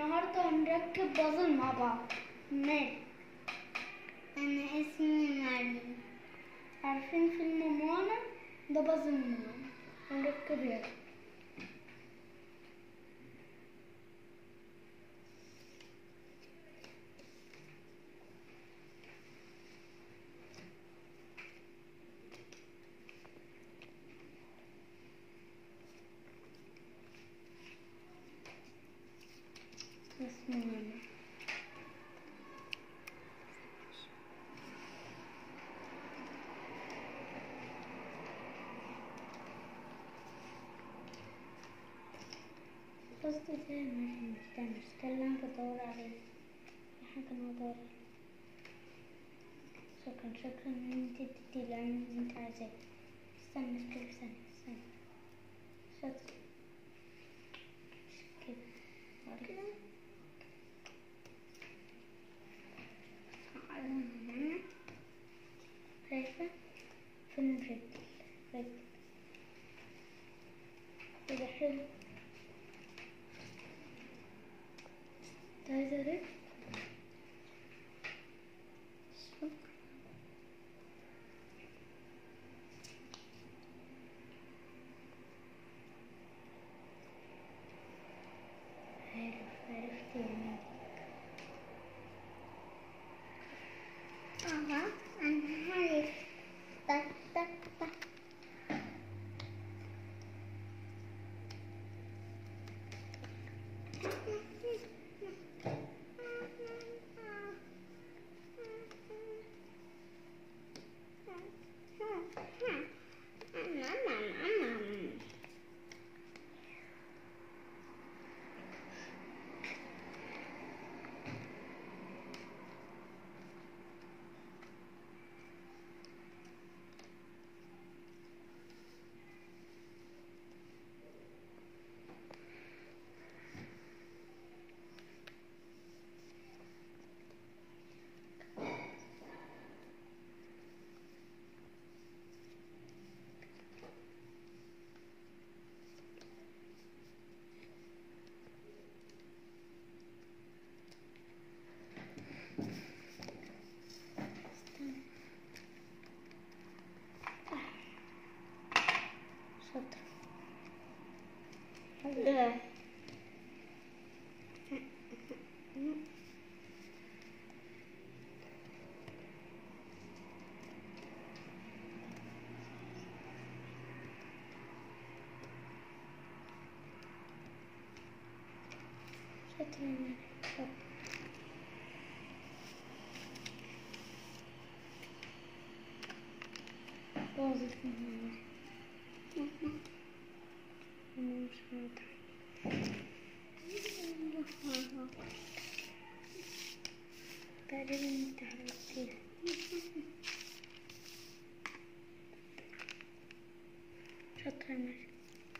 النهارده هنركب بازل مع بعض مال أنا اسمي مريم عارفين فيلم موانا ده بازل موانا هنركب يلا اسمي مريم قصدي ازاي مريم استنى استنى انا بدور عليه في حاجة انا بدور عليه شكرا شكرا ان انت اديتي العلم اللي انت عايزاه استنى كده ثانية استنى شاطر كده كده شايفة فين الرجل رجل كده حلو عايزة رجل شوف. عارف عرفت يعني أها أنا عارف تك تك تك شاطر لا شاطر يا مريم شاطر باظت من مريم انا مش واضحة تقريبا انت حركتيها شاطر يا مريم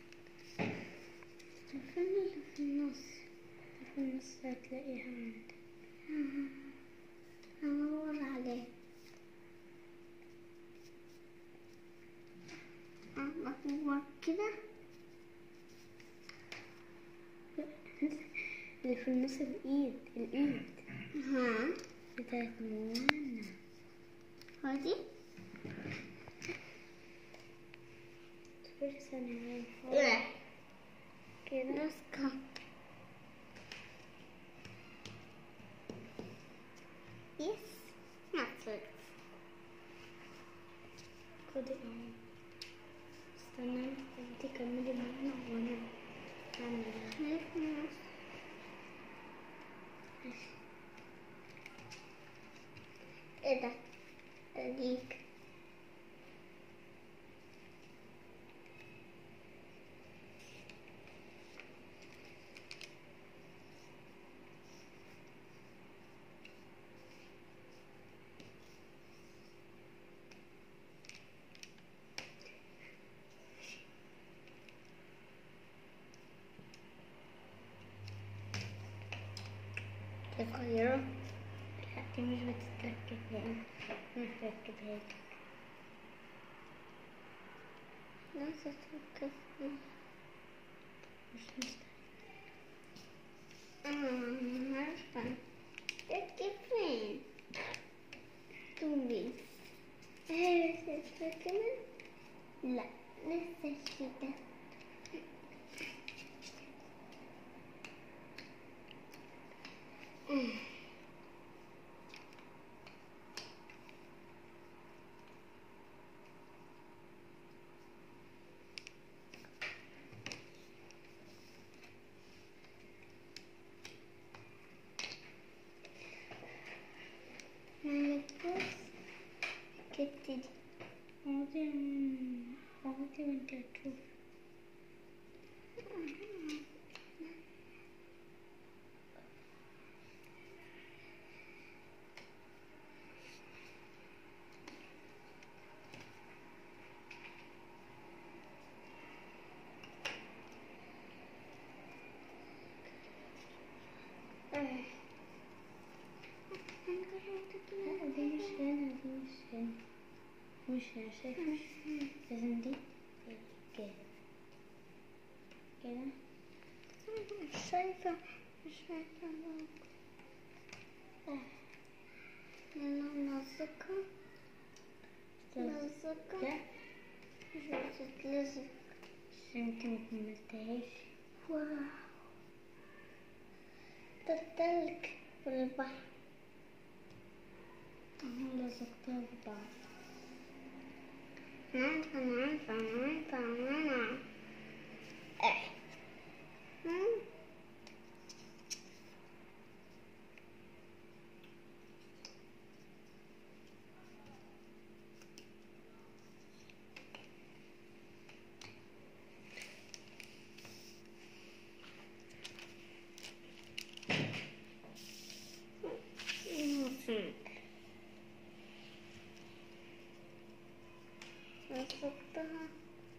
فين اللي في النص في النص هتلاقيها عندك هدور عليه هدور كده اللي في النص الايد الايد ها بتاعت موانا هادي اصبري ثانية لا كده ماسكة يس مسكت خدي اهو استنى انت كملي معانا وانا هعمل ايه ده اديك صغيرة لا دي مش بتتركب يعني مش بركبها لك لا تتركز مش مستحيل آه. عشان شايفة لازم دي كده كده مش شايفة مش شايفة أنا ملزقة ملزقة لا مش بتتلزق عشان انت مكملتهاش واو ده التلج في البحر اهو لزقتها ببعض أنا عارفة أنا عارفة أنا عارفة أنا عارفة إيه مم. مم. لصقتها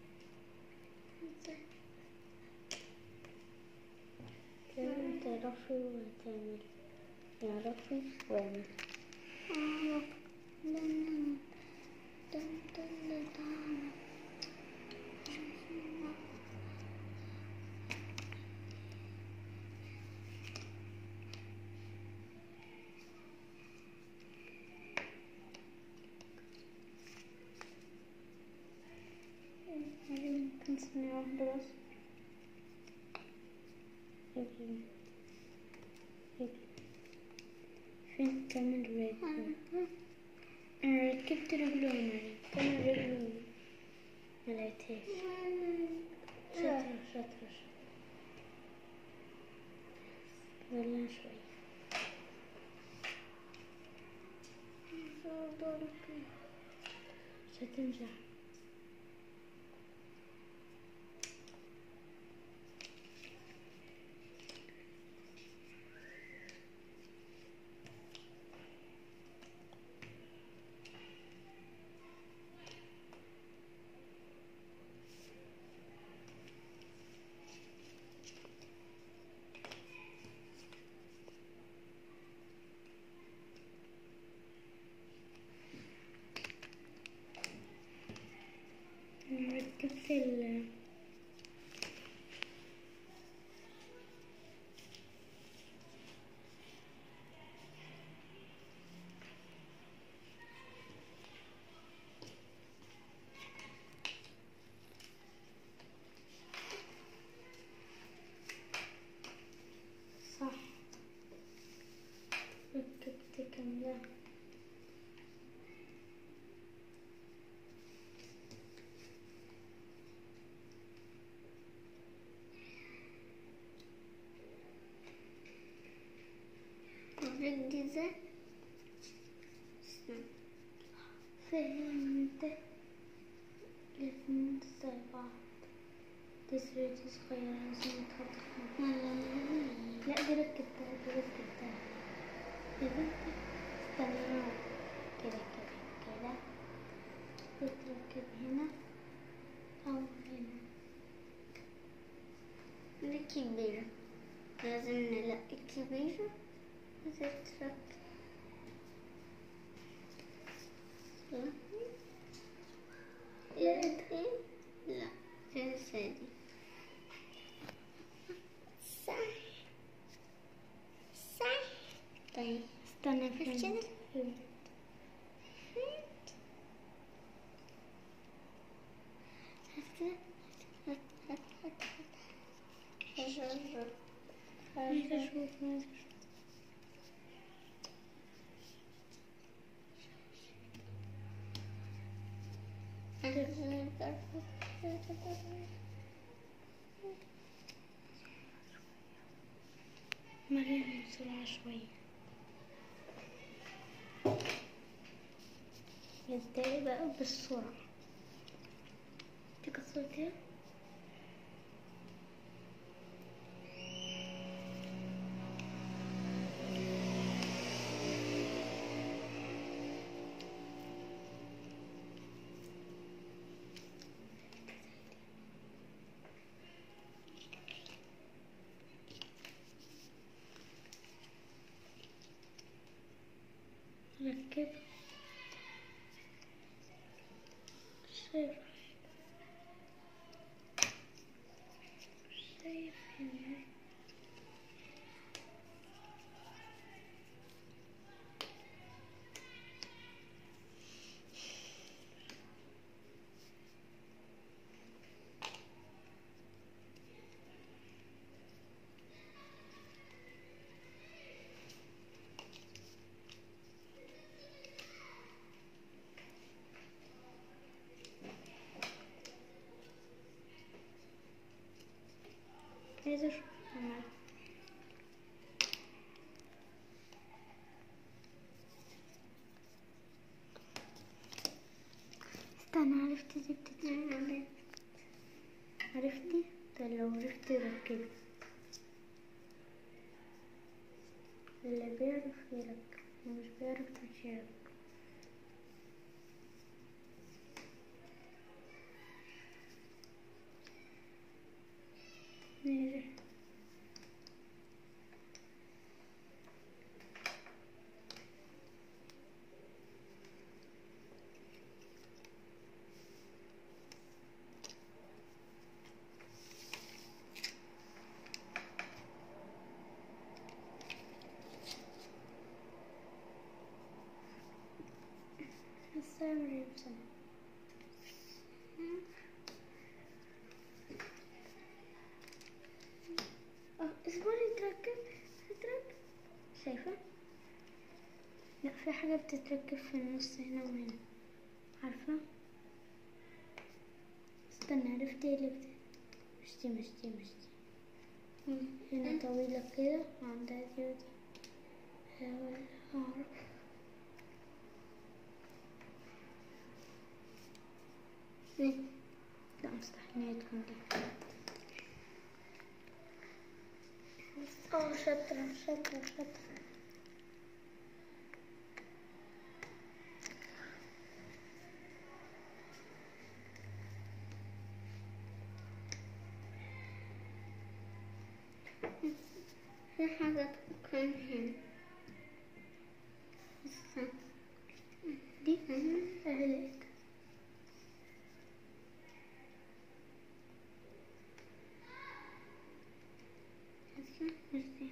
كده تعرفي وهتعملي تعرفي واعملي آه. دن- دن- دن- دن. هذه ممكن ثانية واحدة بس يجري يجري فين كمان رجله أنا ركبت رجله هنا كان رجله ملقتهاش شاطرة شاطرة شاطرة ولا شوية مش هتنجح أنا ركبت ال صح ركبت كاملة الجزء فهمت الاتنين زي بعض تسريتي صغيرة لازم تحط لا دي ركبتها دي ركبتها يا بنتي استنى كده كده كده تتركب هنا أو هنا الكبيرة لازم نلاقي الكبيرة وتترك لا لا تنسى دي صح صح طيب استنى كده؟ فين عايزة أشوف عايزة أشوف مريم بسرعة شوية يبدأ بقى بالسرعة تكسرتها ركب عايزة اشوف عمل. استنى عرفت دي بتتعمل عرفتي؟ طيب لو عرفتي ركبي اللي بيعرف يركب اللي مش بيعرف مش يركب ماشي السلام عليكم اه اسبوعي تركب تركب شايفة لا في حاجة بتتركب في النص هنا وهنا عارفة استنى عرفتي اللي بت... مش دي مش دي مش دي هنا طويلة كده وعندها دي ودي هحاول أعرف لا مستحيل إن هي تكون دي اه شاطرة شاطرة شاطرة في حاجة تكون هنا بس دي أهلك بس مش دي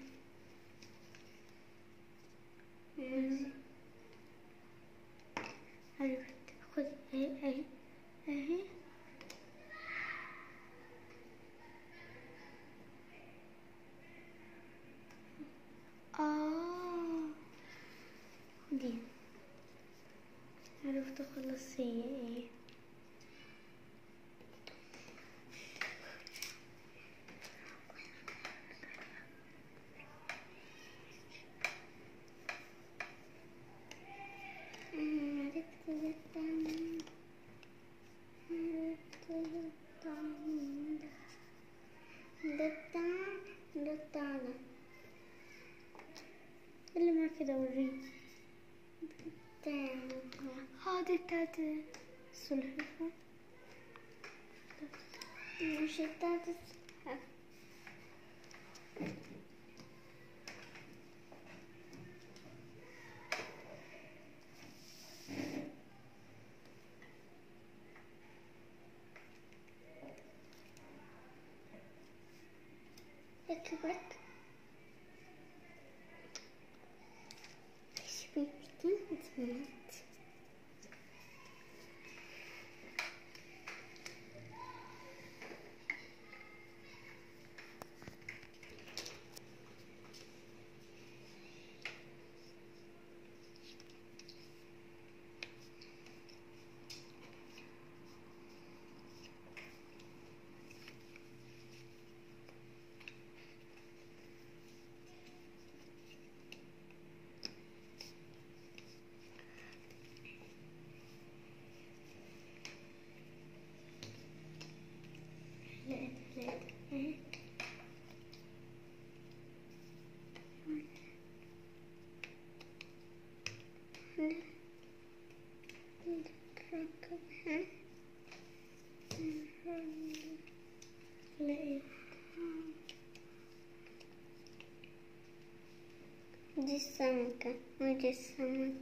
عرفت خد اهي اهي اهي اه دي عرفت خلاص هي ايه عرفت جدا عرفت جدا جدا جدا اللي معاك ده وريني جدا اه دي بتاعت السلحفاة مش بتاعت السحاب اكبرت ايش بيكتين لقيت لقيت اهي نركبها لقيت دي السمكة ودي السمكة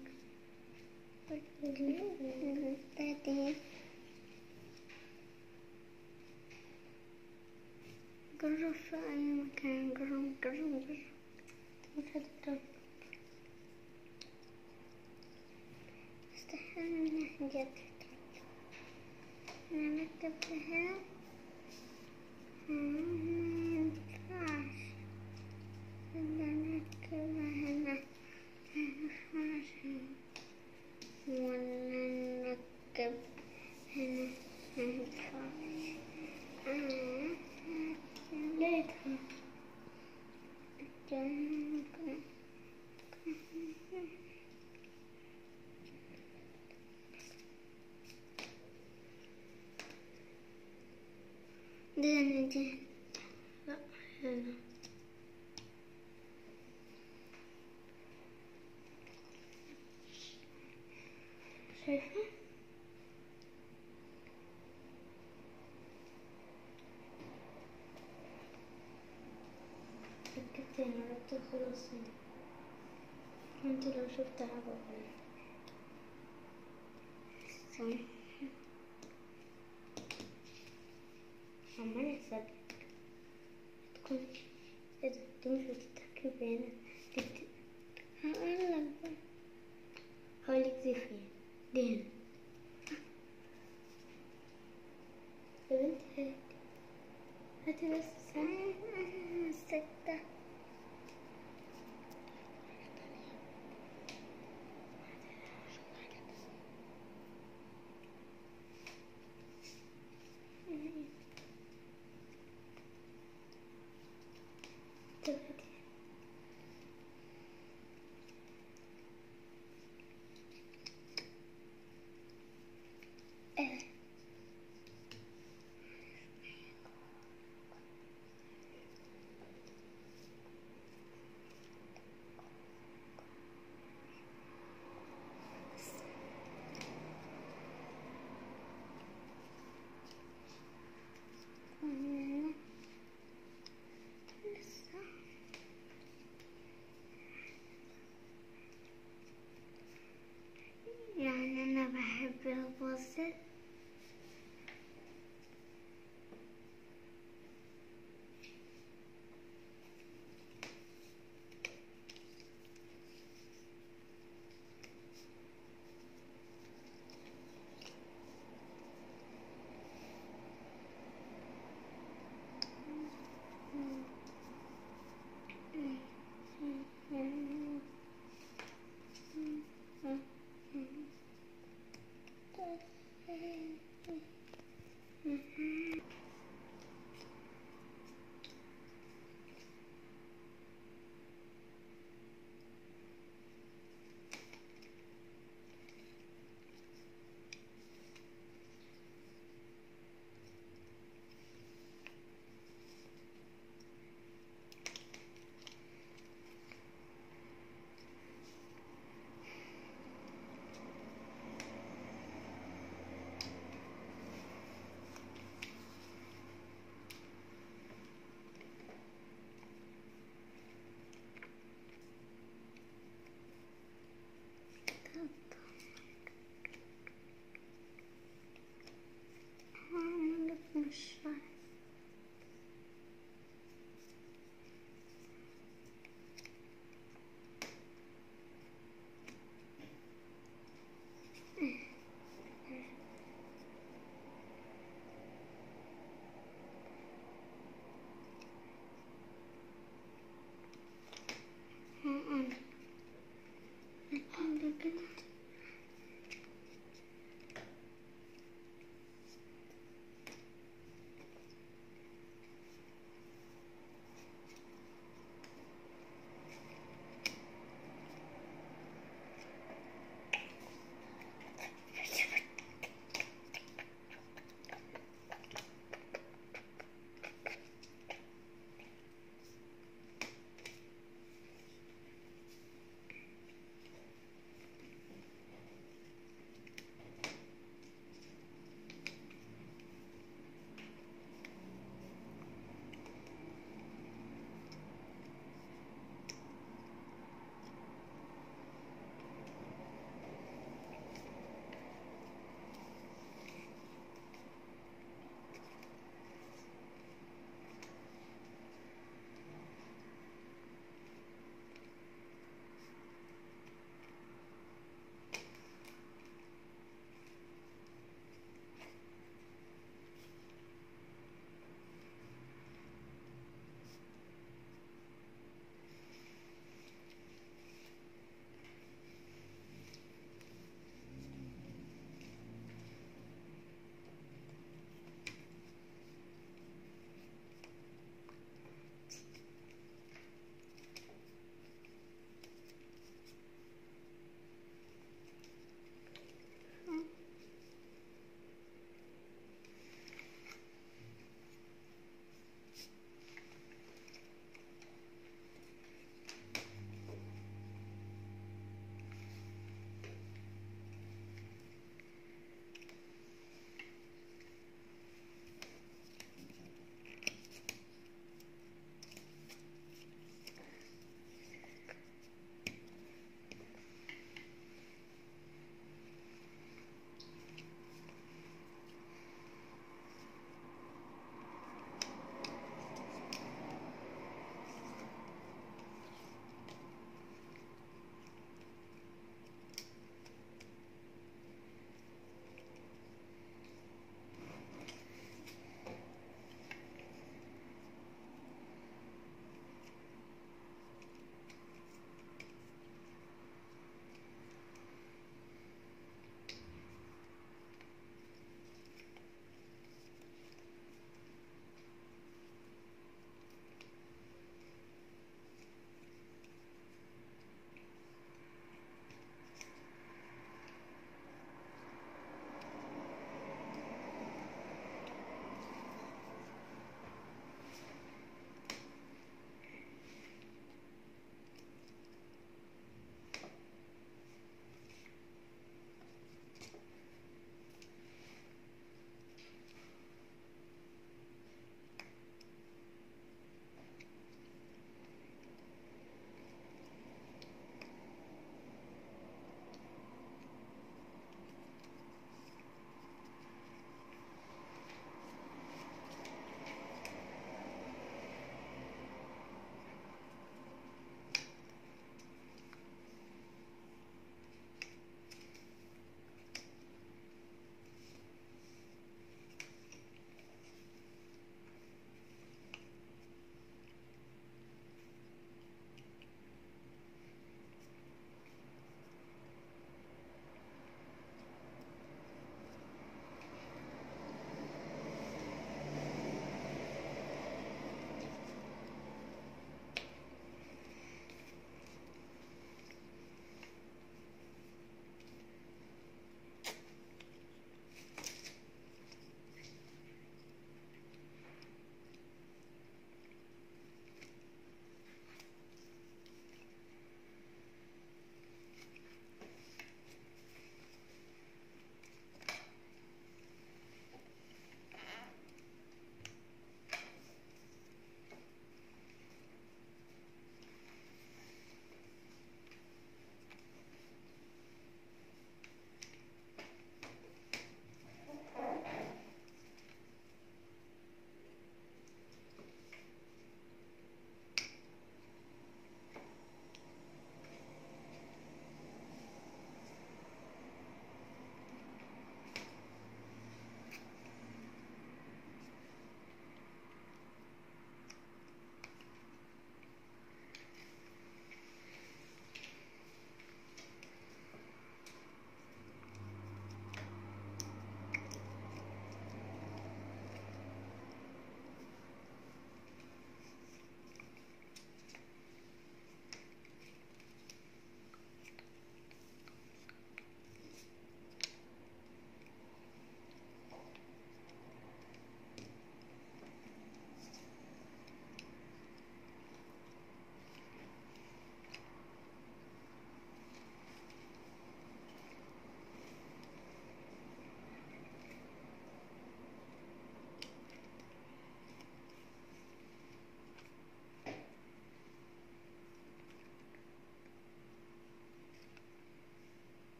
دي جرب في أي مكان جرب جرب جرب مش هتضرب استحمل من حاجات أنا بكتب هنا مينفعش إلا نكتب هنا مينفعش ولا نكتب هنا مينفعش أنا لقيتها أكتب ده أنا دي لا هنا شايفة ركبت هنا ركبت خلاص هنا انت لو شفتها بقول استنى عمال يحسب تكون ايه ده دي مش بتتركب هنا دي بت... هقولك بقى هقولك دي فين دي هنا يا بنتي هاتي هاتي بس ثانية ستة طب هاتي اه لسه يعني أنا بحب البازل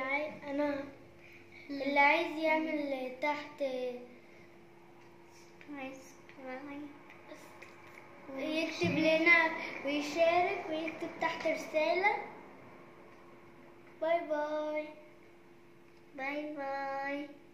عايز انا اللي عايز يعمل تحت سبسكرايب يكتب لنا ويشارك ويكتب تحت رسالة باي باي باي باي